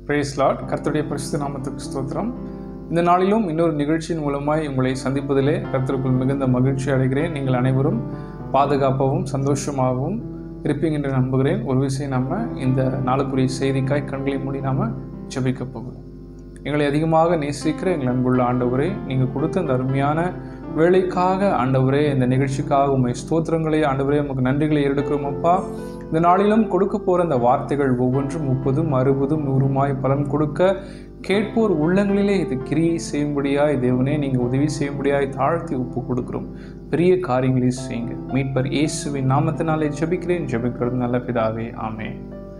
brace Lord கர்த்தருடைய பரிசுத்த நாமத்துக்கு ஸ்தோத்திரம் இந்த நாளிலும் இன்னொரு நிகழ்ச்சியின் மூலமாய் உங்களை சந்திப்பதிலே கர்த்தருக்குள் மிகுந்த மகிழ்ச்சி அடைகிறேன் நீங்கள் அனைவரும் பாதுகாப்பாகவும் சந்தோஷமாகவும் இருப்பீங்க என்று நம்புகிறேன் ஒரு விஷயம் நம்ம இந்த நாளுக்குரிய செய்திக்காய் கண்களை மூடி நாம ஜெபிக்க போகிறோம் எங்களை அதிகமாக நேசிக்கிற எங்கள் அன்புள்ள ஆண்டவரே நீங்கள் கொடுத்த அந்த அருமையான வேலைக்காக ஆண்டவரே இந்த நிகழ்ச்சிக்காக உண்மை ஸ்தோத்திரங்களை ஆண்டவரே உமக்கு நன்றிகளை எடுக்கிறோம் அப்பா இந்த நாளிலும் கொடுக்க போகிற அந்த வார்த்தைகள் ஒவ்வொன்றும் முப்பதும் அறுபதும் நூறுமாய் பலன் கொடுக்க கேட்போர் உள்ளங்களிலே இது கிரியை செய்யும்படியாய் தேவனே நீங்கள் உதவி செய்யும்படியாய் தாழ்த்தி ஒப்பு கொடுக்கிறோம் பெரிய காரியங்களை செய்யுங்க மீட்பர் இயேசுவின் நாமத்தினாலே ஜெபிக்கிறேன் ஜெபிக்கிறது நல்ல பிதாவே ஆமே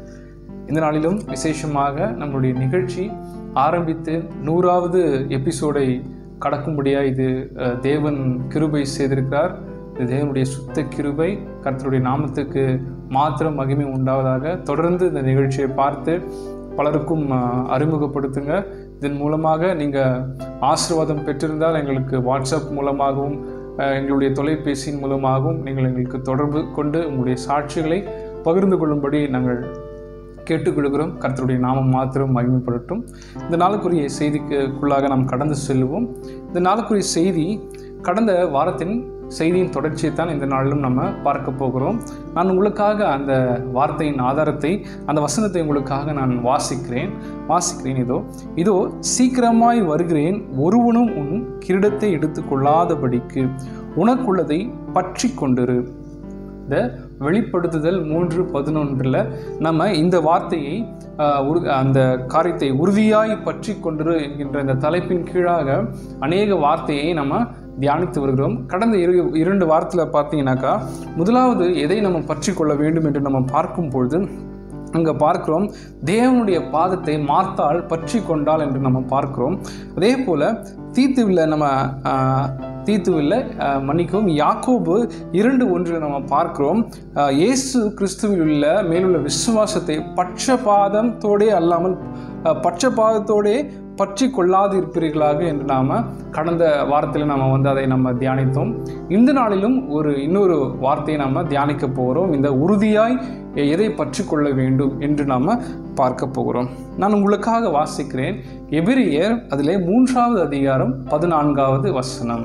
இந்த நாளிலும் விசேஷமாக நம்மளுடைய நிகழ்ச்சி ஆரம்பித்து நூறாவது எபிசோடை கடக்கும்படியாக இது அஹ், தேவன் கிருபை செய்திருக்கிறார் இது தேவனுடைய சுத்த கிருபை கர்த்தருடைய நாமத்துக்கு மாத்திரம் மகிமை உண்டாவதாக தொடர்ந்து இந்த நிகழ்ச்சியை பார்த்து பலருக்கும் அஹ், அறிமுகப்படுத்துங்க இதன் மூலமாக நீங்கள் ஆசீர்வாதம் பெற்றிருந்தால் எங்களுக்கு வாட்ஸ்அப் மூலமாகவும் அஹ், எங்களுடைய தொலைபேசியின் மூலமாகவும் நீங்கள் எங்களுக்கு தொடர்பு கொண்டு உங்களுடைய சாட்சிகளை பகிர்ந்து கொள்ளும்படி நாங்கள் கேட்டுக்கொள்கிறோம் கர்த்தருடைய நாமம் மாத்திரம் மகிமைப்படட்டும் இந்த நாளுக்குரிய செய்திக்குள்ளாக நாம் கடந்து செல்வோம் இந்த நாளுக்குரிய செய்தி கடந்த வாரத்தின் செய்தியின் தொடர்ச்சியை தான் இந்த நாளிலும் நம்ம பார்க்க போகிறோம் நான் உங்களுக்காக அந்த வார்த்தையின் ஆதாரத்தை அந்த வசனத்தை உங்களுக்காக நான் வாசிக்கிறேன் வாசிக்கிறேன் இதோ இதோ சீக்கிரமாய் வருகிறேன் ஒருவனும் உன் கிரீடத்தை எடுத்துக்கொள்ளாதபடிக்கு உனக்குள்ளதை பற்றி கொண்டிரு இந்த வெளிப்படுத்துதல் மூன்று பதினொன்றில் நம்ம இந்த வார்த்தையை ஆஹ், உரு அந்த காரியத்தை உறுதியாய் பற்றி கொண்டிரு என்கின்ற இந்த தலைப்பின் கீழாக அநேக வார்த்தையை நம்ம தியானித்து வருகிறோம் கடந்த இரு இரண்டு வாரத்தில் பார்த்தீங்கன்னாக்கா முதலாவது எதை நம்ம பற்றி கொள்ள வேண்டும் என்று நம்ம பார்க்கும் பொழுது அங்கே பார்க்கிறோம் தேவனுடைய பாதத்தை மார்த்தால் பற்றி கொண்டாள் என்று நம்ம பார்க்கிறோம் அதே போல் தீத்துவில் நம்ம ஆஹ், தீத்துவில் ஆஹ், மன்னிக்கவும் யாக்கோபு இரண்டு ஒன்றில் நம்ம பார்க்கிறோம் ஆஹ், இயேசு கிறிஸ்துவில் உள்ள மேலுள்ள விசுவாசத்தை பட்சபாதத்தோடே அல்லாமல் ஆஹ், பட்சபாதத்தோடே பற்றி கொள்ளாது இருப்பீர்களாக என்று நாம் கடந்த வாரத்தில் நாம் வந்து அதை நம்ம தியானித்தோம் இந்த நாளிலும் ஒரு இன்னொரு வார்த்தையை நாம் தியானிக்க போகிறோம் இந்த உறுதியாய் எதை பற்றி கொள்ள வேண்டும் என்று நாம் பார்க்க போகிறோம் நான் உங்களுக்காக வாசிக்கிறேன் எபிரியர் அதிலே மூன்றாவது அதிகாரம் பதினான்காவது வசனம்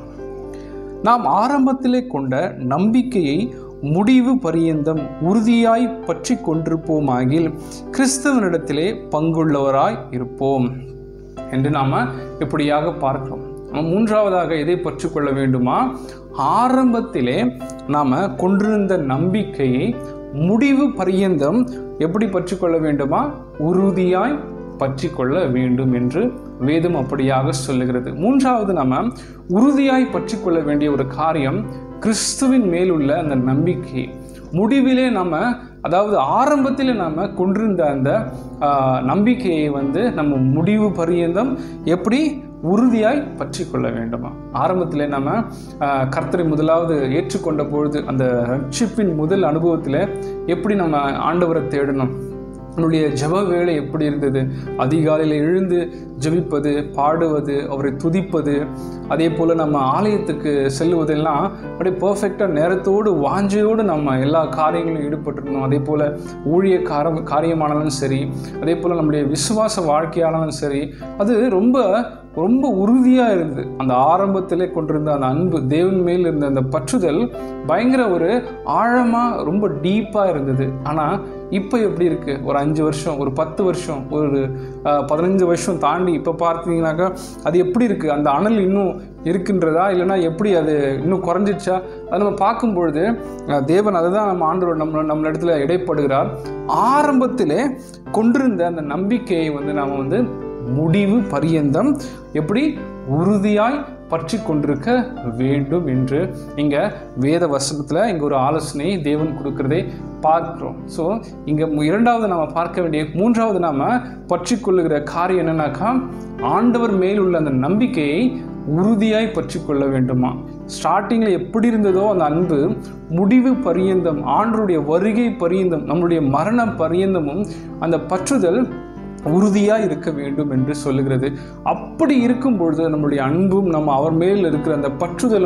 நாம் ஆரம்பத்திலே கொண்ட நம்பிக்கையை முடிவு பரியந்தம் உறுதியாய் பற்றி கொண்டிருப்போமாகில் கிறிஸ்தவனிடத்திலே பங்குள்ளவராய் இருப்போம் என்று நாம் இப்படியாக பார்க்கிறோம் நம்ம மூன்றாவதாக எதை பற்றி கொள்ள வேண்டுமா ஆரம்பத்திலே நாம் கொண்டிருந்த நம்பிக்கையை முடிவு பரியந்தம் எப்படி பற்றி கொள்ள வேண்டுமா உறுதியாய் பற்றி கொள்ள வேண்டும் என்று வேதம் அப்படியாக சொல்லுகிறது மூன்றாவது நம்ம உறுதியாய் பற்றி கொள்ள வேண்டிய ஒரு காரியம் கிறிஸ்துவின் மேலுள்ள அந்த நம்பிக்கை முடிவிலே நம்ம அதாவது ஆரம்பத்தில் நம்ம கொண்டிருந்த அந்த ஆஹ், நம்பிக்கையை வந்து நம்ம முடிவு பரியந்தம் எப்படி உறுதியாய் பற்றி கொள்ள வேண்டுமா ஆரம்பத்தில் நம்ம ஆஹ், கர்த்தரை முதலாவது ஏற்றுக்கொண்ட பொழுது அந்த ரட்சிப்பின் முதல் அனுபவத்தில் எப்படி நம்ம ஆண்டவரை தேடணும் நம்முடைய ஜெப வேலை எப்படி இருந்தது அதிகாலையில் எழுந்து ஜெபிப்பது பாடுவது அவரை துதிப்பது அதே போல் நம்ம ஆலயத்துக்கு செல்லுவதெல்லாம் அப்படியே பர்ஃபெக்டாக நேரத்தோடு வாஞ்சையோடு நம்ம எல்லா காரியங்களிலும் ஈடுபட்டிருந்தோம் அதே போல் ஊழிய காரம் காரியமானாலும் சரி அதே போல் நம்முடைய விசுவாச வாழ்க்கையானாலும் சரி அது ரொம்ப ரொம்ப உறுதியாக இருந்தது அந்த ஆரம்பத்திலே கொண்டிருந்த அந்த அன்பு தேவன் மேல் இருந்த அந்த பற்றுதல் பயங்கர ஒரு ஆழமாக ரொம்ப டீப்பாக இருந்தது ஆனால் இப்போ எப்படி இருக்குது ஒரு அஞ்சு வருஷம் ஒரு பத்து வருஷம் ஒரு அஹ், பதினஞ்சு வருஷம் தாண்டி இப்போ பார்த்தீங்கன்னாக்கா அது எப்படி இருக்குது அந்த அனல் இன்னும் இருக்கின்றதா இல்லைன்னா எப்படி அது இன்னும் குறைஞ்சிச்சா அதை நம்ம பார்க்கும் பொழுது அஹ், தேவன் அதை தான் நம்ம ஆண்டவர் நம்ம நம்ம இடத்துல இடைப்படுகிறார் ஆரம்பத்திலே கொண்டிருந்த அந்த நம்பிக்கையை வந்து நாம் வந்து முடிவு பரியந்தம் எப்படி உறுதியாய் பற்றி கொண்டிருக்க வேண்டும் என்று இங்கே வேத வசனத்தில் இங்கே ஒரு ஆலோசனை தேவன் கொடுக்கிறதை பார்க்கிறோம் ஸோ இங்கே இரண்டாவது நம்ம பார்க்க வேண்டிய மூன்றாவது நாம் பற்றி கொள்ளுகிற காரியம் என்னன்னாக்கா ஆண்டவர் மேல் உள்ள அந்த நம்பிக்கையை உறுதியாய் பற்றி கொள்ள வேண்டுமா ஸ்டார்டிங்கில் எப்படி இருந்ததோ அந்த அன்பு முடிவு பரியந்தம் ஆண்டருடைய வருகை பரியந்தம் நம்மளுடைய மரண பரியந்தமும் அந்த பற்றுதல் உறுதியாக இருக்க வேண்டும் என்று சொல்லுகிறது அப்படி இருக்கும் பொழுது நம்முடைய அன்பும் நம்ம அவர் மேல் இருக்கிற அந்த பற்றுதலும்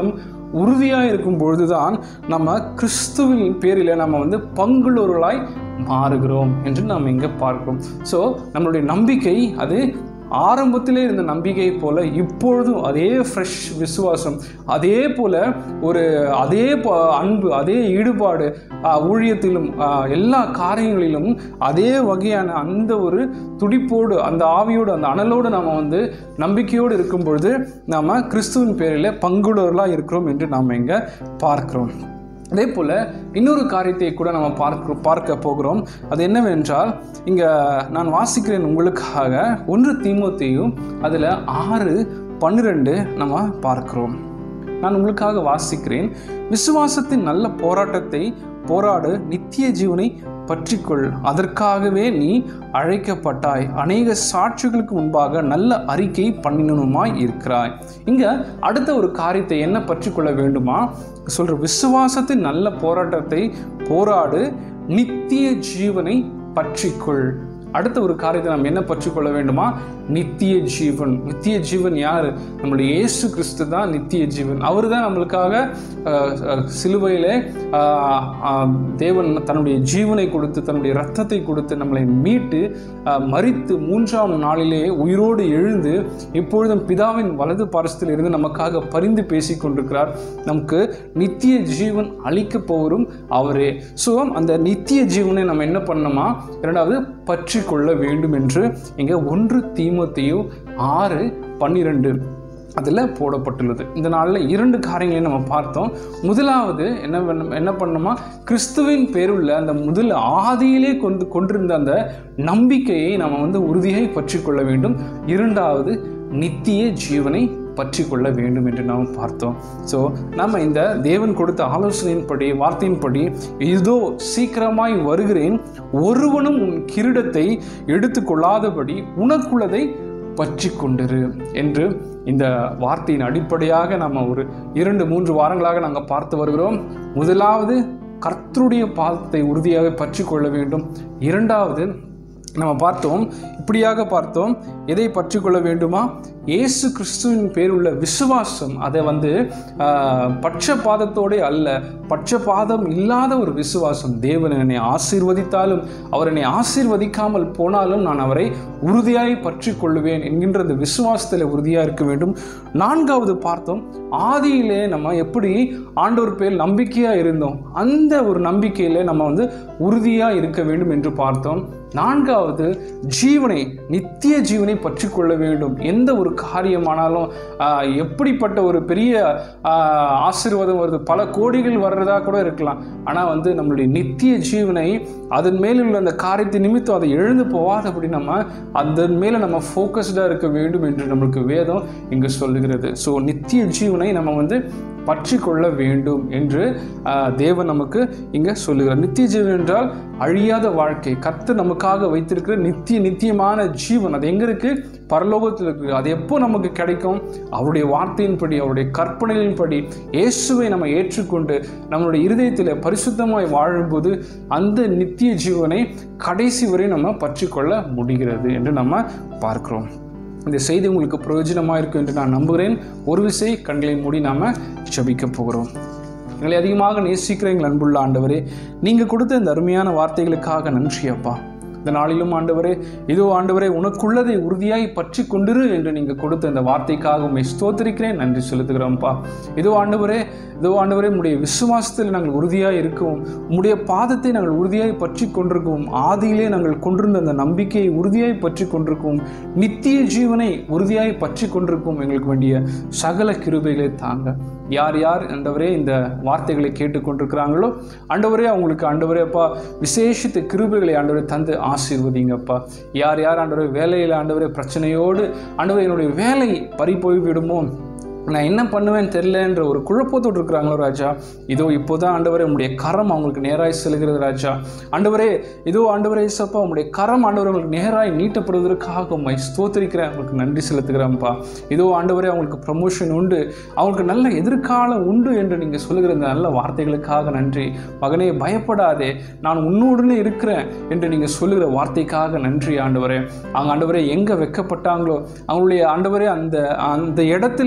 உறுதியாக இருக்கும் பொழுதுதான் நம்ம கிறிஸ்துவின் பேரில் நம்ம வந்து பங்குள்ளவர்களாய் மாறுகிறோம் என்று நாம் இங்கே பார்க்கிறோம் ஸோ நம்மளுடைய நம்பிக்கை அது ஆரம்பத்திலே இருந்த நம்பிக்கை போல இப்பொழுதும் அதே ஃப்ரெஷ் விசுவாசம் அதே போல ஒரு அதே ப- அன்பு அதே ஈடுபாடு ஆ, ஊழியத்திலும் ஆ, எல்லா காரியங்களிலும் அதே வகையான அந்த ஒரு துடிப்போடு அந்த ஆவியோடு அந்த அனலோடு நாம் வந்து நம்பிக்கையோடு இருக்கும் பொழுது நாம் கிறிஸ்துவின் பேரில் பங்குள்ளவர்களாக இருக்கிறோம் என்று நாம் இங்கே பார்க்கிறோம் அதே போல் இன்னொரு காரியத்தை கூட நம்ம பார்க்க பார்க்க போகிறோம் அது என்னவென்றால் இங்கே நான் வாசிக்கிறேன் உங்களுக்காக ஒன்று தீமோத்தேயும் அதில் ஆறு பன்னிரெண்டு நம்ம பார்க்கிறோம் நான் உங்களுக்காக வாசிக்கிறேன் விசுவாசத்தின் நல்ல போராட்டத்தை போராடு நித்திய ஜீவனை பற்றிக்கொள் அதற்காகவே நீ அழைக்கப்பட்டாய் அநேக சாட்சிகளுக்கு முன்பாக நல்ல அறிக்கை பண்ணினனுமாய் இருக்கிறாய் இங்க அடுத்த ஒரு காரியத்தை என்ன பற்றிக்கொள்ள வேண்டுமா சொல்ற விசுவாசத்தின் நல்ல போராட்டத்தை போராடு நித்திய ஜீவனை பற்றிக்கொள் அடுத்த ஒரு காரியத்தை நாம் என்ன பற்றிக்கொள்ள வேண்டுமா நித்திய ஜீவன் நித்திய ஜீவன் யார் நம்மளுடைய இயேசு கிறிஸ்து தான் நித்திய ஜீவன் அவர் தான் நம்மளுக்காக அஹ், அஹ், சிலுவையிலே ஆஹ், ஆஹ், தேவன் தன்னுடைய ஜீவனை கொடுத்து தன்னுடைய ரத்தத்தை கொடுத்து நம்மளை மீட்டு ஆஹ், மரித்து மூன்றாம் நாளிலே உயிரோடு எழுந்து இப்பொழுதும் பிதாவின் வலது பாரசத்தில் இருந்து நமக்காக பரிந்து பேசி கொண்டிருக்கிறார் நமக்கு நித்திய ஜீவன் அளிக்க போவரும் அவரே ஸோ அந்த நித்திய ஜீவனை நம்ம என்ன பண்ணணுமா இரண்டாவது பற்றி கொள்ள வேண்டும் என்று இங்கே ஒன்று தீமோத்தேயு ஆறு பன்னிரெண்டு அதில் போடப்பட்டுள்ளது இந்த நாளில் இரண்டு காரியங்களை நம்ம பார்த்தோம் முதலாவது என்ன பண்ண என்ன பண்ணணுமா கிறிஸ்துவின் பேருள்ள அந்த முதல் ஆதியிலே கொண்டு கொண்டிருந்த அந்த நம்பிக்கையை நம்ம வந்து உறுதியை பற்றி கொள்ள வேண்டும் இரண்டாவது நித்திய ஜீவனை பற்றி கொள்ள வேண்டும் என்று நாம் பார்த்தோம் ஸோ நம்ம இந்த தேவன் கொடுத்த ஆலோசனையின்படி வார்த்தையின்படி இதோ சீக்கிரமாய் வருகிறேன் ஒருவனும் உன் கிரீடத்தை எடுத்துக்கொள்ளாதபடி உனக்குள்ளதை பற்றி கொண்டிரு என்று இந்த வார்த்தையின் அடிப்படையாக நம்ம ஒரு இரண்டு மூன்று வாரங்களாக நாங்கள் பார்த்து வருகிறோம் முதலாவது கர்த்தருடைய பாதத்தை உறுதியாக பற்றி கொள்ள வேண்டும் இரண்டாவது நம்ம பார்த்தோம் இப்படியாக பார்த்தோம் எதை பற்றி கொள்ள வேண்டுமா இயேசு கிறிஸ்துவின் பேருள்ள விசுவாசம் அதை வந்து ஆஹ், பட்சபாதத்தோடே அல்ல பட்சபாதம் இல்லாத ஒரு விசுவாசம் தேவன் என்னை ஆசீர்வதித்தாலும் அவர் என்னை ஆசீர்வதிக்காமல் போனாலும் நான் அவரை உறுதியாய் பற்றி கொள்ளுவேன் என்கின்ற அந்த விசுவாசத்தில் உறுதியாக இருக்க வேண்டும் நான்காவது பார்த்தோம் ஆதியிலே நம்ம எப்படி ஆண்டவர் பேர் நம்பிக்கையாக இருந்தோம் அந்த ஒரு நம்பிக்கையில் நம்ம வந்து உறுதியாக இருக்க வேண்டும் என்று பார்த்தோம் நான்காவது ஜீவனை நித்திய ஜீவனை பற்றி கொள்ள வேண்டும் எந்த ஒரு காரியமானாலும் ஆஹ், எப்படிப்பட்ட ஒரு பெரிய ஆஹ், ஆசீர்வாதம் வருது பல கோடிகள் வர்றதா கூட இருக்கலாம் ஆனால் வந்து நம்மளுடைய நித்திய ஜீவனை அதன் மேல் உள்ள அந்த காரியத்தை நிமித்தம் அதை எழுந்து போகாதபடி நம்ம அதன் மேலே நம்ம ஃபோக்கஸ்டாக இருக்க வேண்டும் என்று நம்மளுக்கு வேதம் இங்கு சொல்லுகிறது ஸோ நித்திய ஜீவனை நம்ம வந்து பற்றி கொள்ள வேண்டும் என்று ஆஹ், தேவன் நமக்கு இங்கே சொல்லுகிறார் நித்திய ஜீவன் என்றால் அழியாத வாழ்க்கை கர்த்தர் நமக்காக வைத்திருக்கிற நித்திய நித்தியமான ஜீவன் அது எங்கே இருக்கு பரலோகத்தில் இருக்கு அது எப்போ நமக்கு கிடைக்கும் அவருடைய வார்த்தையின்படி அவருடைய கற்பனைகளின்படி இயேசுவை நம்ம ஏற்றுக்கொண்டு நம்மளுடைய இருதயத்தில் பரிசுத்தமாய் வாழும்போது அந்த நித்திய ஜீவனை கடைசி வரை நம்ம பற்றி கொள்ள முடிகிறது என்று நம்ம பார்க்கிறோம் இந்த செய்தி உங்களுக்கு பிரயோஜனமாக இருக்கும் என்று நான் நம்புகிறேன் ஒரு விசை கண்களை மூடி நாம் ஜெபிக்க போகிறோம் எங்களை அதிகமாக நேசிக்கிற எங்கள் அன்புள்ள ஆண்டவரே நீங்கள் கொடுத்த இந்த அருமையான வார்த்தைகளுக்காக நன்றி அப்பா இந்த நாளிலும் ஆண்டவரே இதோ ஆண்டவரே உனக்குள்ளதை உறுதியாய் பற்றி கொண்டிரு என்று நீங்கள் கொடுத்த இந்த வார்த்தைக்காக உண்மை ஸ்தோத்திரிக்கிறேன் நன்றி செலுத்துகிறோம்ப்பா இதோ ஆண்டவரே இதோ ஆண்டவரே உம்முடைய விசுவாசத்தில் நாங்கள் உறுதியாய் இருக்கவும் உம்முடைய பாதத்தை நாங்கள் உறுதியாய் பற்றி கொண்டிருக்கவும் ஆதியிலே நாங்கள் கொண்டிருந்த அந்த நம்பிக்கையை உறுதியாய் பற்றி கொண்டிருக்கவும் நித்திய ஜீவனை உறுதியாய் பற்றி கொண்டிருக்கவும் எங்களுக்கு வேண்டிய சகல கிருபைகளை தாங்க யார் யார் ஆண்டவரே இந்த வார்த்தைகளை கேட்டுக்கொண்டிருக்கிறாங்களோ ஆண்டவரே அவங்களுக்கு ஆண்டவரே அப்பா விசேஷித்த கிருபைகளை ஆண்டவரே தந்து ஆசீர்வதிங்கப்பா யார் யார் ஆண்டவரே வேலையில் ஆண்டவரே பிரச்சனையோடு ஆண்டவரே என்னுடைய வேலை பறி போய் விடுமோ நான் என்ன பண்ணுவேன்னு தெரிலன்ற ஒரு குழப்பத்தோடு இருக்கிறாங்களோ ராஜா இதோ இப்போதான் ஆண்டவரே உங்களுடைய கரம் அவங்களுக்கு நேராய் செல்கிறது ராஜா ஆண்டவரே இதோ ஆண்டவரே சப்பா உங்களுடைய கரம் ஆண்டவரே உங்களுக்கு நேராய் நீட்டப்படுவதற்காக உண்மை ஸ்தோத்திரிக்கிறேன் உங்களுக்கு நன்றி செலுத்துகிறேன்ப்பா இதோ ஆண்டவரே அவங்களுக்கு ப்ரமோஷன் உண்டு அவங்களுக்கு நல்ல எதிர்காலம் உண்டு என்று நீங்கள் சொல்லுகிற இந்த நல்ல வார்த்தைகளுக்காக நன்றி மகனே பயப்படாதே நான் உன்னோடுன்னு இருக்கிறேன் என்று நீங்கள் சொல்லுகிற வார்த்தைக்காக நன்றி ஆண்டவரே அவங்க ஆண்டவரே எங்கே வெக்கப்பட்டாங்களோ அவங்களுடைய ஆண்டவரே அந்த அந்த இடத்திலேயே அவங்களுடைய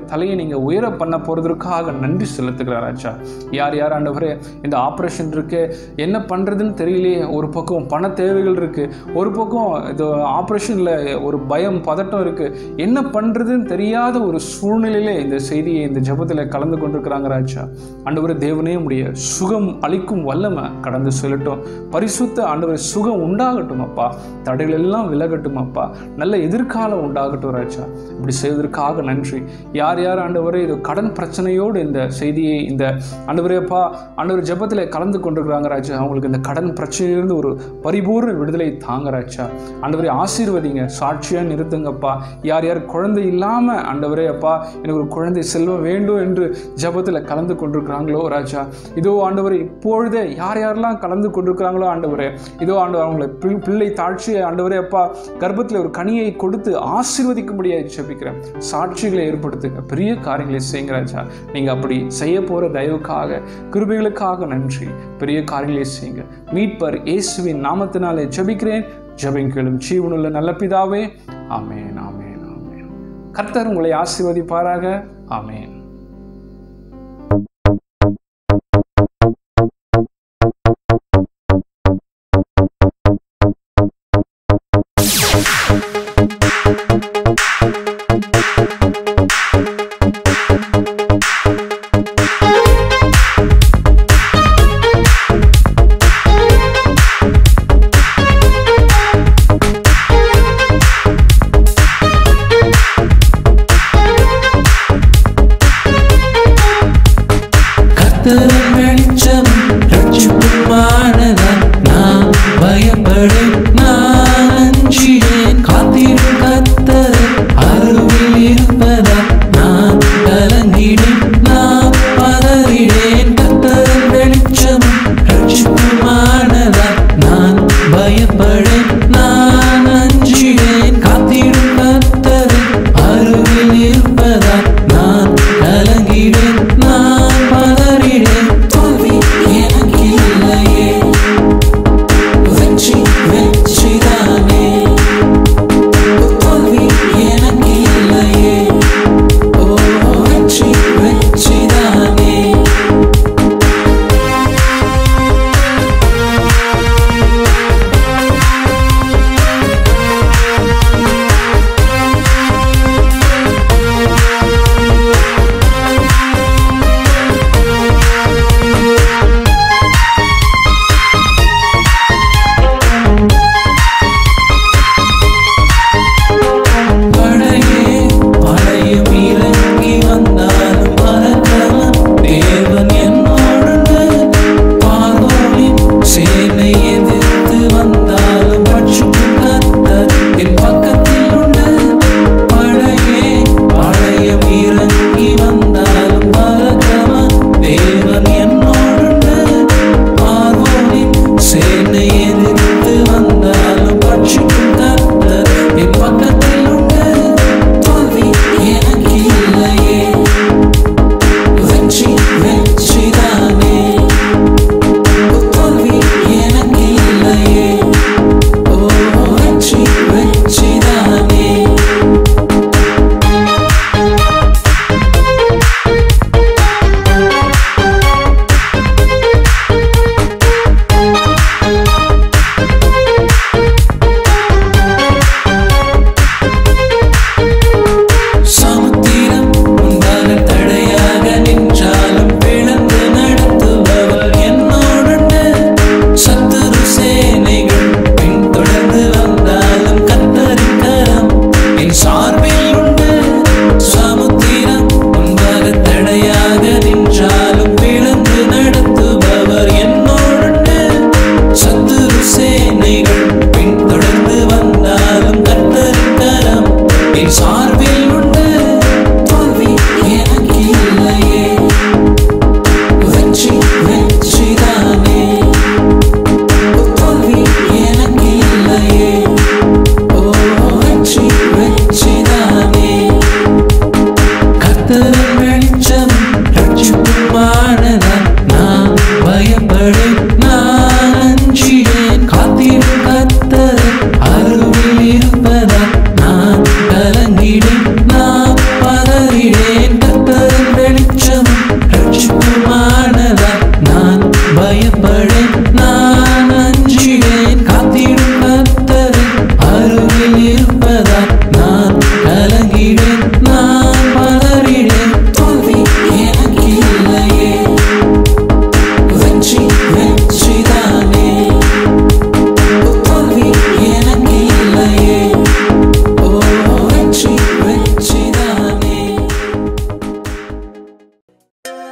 தலையை நீங்கள் உயர பண்ண போகிறதுக்காக நன்றி செலுத்துகிறார் ராஜா யார் யார் ஆண்டவரே இந்த ஆப்ரேஷன் இருக்கு என்ன பண்ணுறதுன்னு தெரியலையே ஒரு பக்கம் பண தேவைகள் இருக்குது ஒரு பக்கம் இது ஆப்ரேஷனில் ஒரு பயம் பதட்டம் இருக்குது என்ன பண்ணுறதுன்னு தெரியாத ஒரு சூழ்நிலையிலே இந்த செய்தியை இந்த ஜெபத்தில் கலந்து கொண்டிருக்கிறாங்க ராஜா ஆண்டவரே தேவனே உடைய சுகம் அளிக்கும் வல்லமை கடந்து செல்லட்டும் பரிசுத்த ஆண்டவர் சுகம் உண்டாகட்டும் அப்பா தடைகள் எல்லாம் விலகட்டும் அப்பா நல்ல எதிர்காலம் உண்டாகட்டும் ராஜா இப்படி செய்வதற்காக நன்றி யார் யார் ஆண்டவரே இது கடன் பிரச்சனையோடு இந்த செய்தியை இந்த ஆண்டவரேப்பா ஆண்டவர் ஜெபத்தில் கலந்து கொண்டிருக்கிறாங்க ராஜா அவங்களுக்கு இந்த கடன் பிரச்சனையிலிருந்து ஒரு பரிபூர்ண விடுதலை தாங்க ராஜா ஆண்டவரே ஆசீர்வதிங்க சாட்சியாக நிறுத்துங்கப்பா யார் யார் குழந்தை இல்லாமல் ஆண்டவரே அப்பா எனக்கு ஒரு குழந்தை செல்வம் வேண்டும் என்று ஜெபத்தில் கலந்து கொண்டிருக்கிறாங்களோ ராஜா இதோ ஆண்டவரே இப்பொழுதே யார் யாரெல்லாம் கலந்து கொண்டிருக்கிறாங்களோ ஆண்டவரே இதோ ஆண்டவர் அவங்களை பிள்- பிள்ளை தாழ்ச்சியை ஆண்டவரே அப்பா கர்ப்பத்தில் ஒரு கனியை கொடுத்து ஆசீர்வதிக்கும்படியாக ஜெபிக்கிறேன் சாட்சிகளை ஏற்படுத்துங்க பெரிய காரியங்களை செய்யுங்க ராஜா நீங்கள் அப்படி செய்ய போகிற தயவுக்காக கிருபைகளுக்காக நன்றி பெரிய காரியங்களை செய்யுங்க மீட்பர் இயேசுவின் நாமத்தினாலே ஜெபிக்கிறேன் ஜெபிங்களும் ஜீவனுள்ள நல்ல பிதாவே ஆமென் ஆமென் ஆமென் கர்த்தர் உங்களை ஆசீர்வதிப்பாராக ஆமென்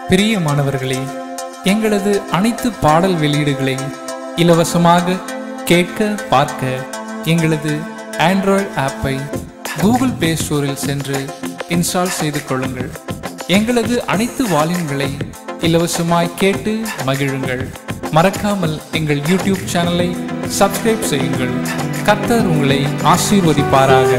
பிரியமானவர்களே எங்களது அனைத்து பாடல் வெளியீடுகளை இலவசமாக கேட்க பார்க்க எங்களது ஆண்ட்ராய்டு ஆப்பை கூகுள் பிளே ஸ்டோரில் சென்று இன்ஸ்டால் செய்து கொள்ளுங்கள் எங்களது அனைத்து வால்யூம்களை இலவசமாய் கேட்டு மகிழுங்கள் மறக்காமல் எங்கள் யூடியூப் சேனலை சப்ஸ்கிரைப் செய்யுங்கள் கர்த்தர் உங்களை ஆசீர்வதிப்பாராக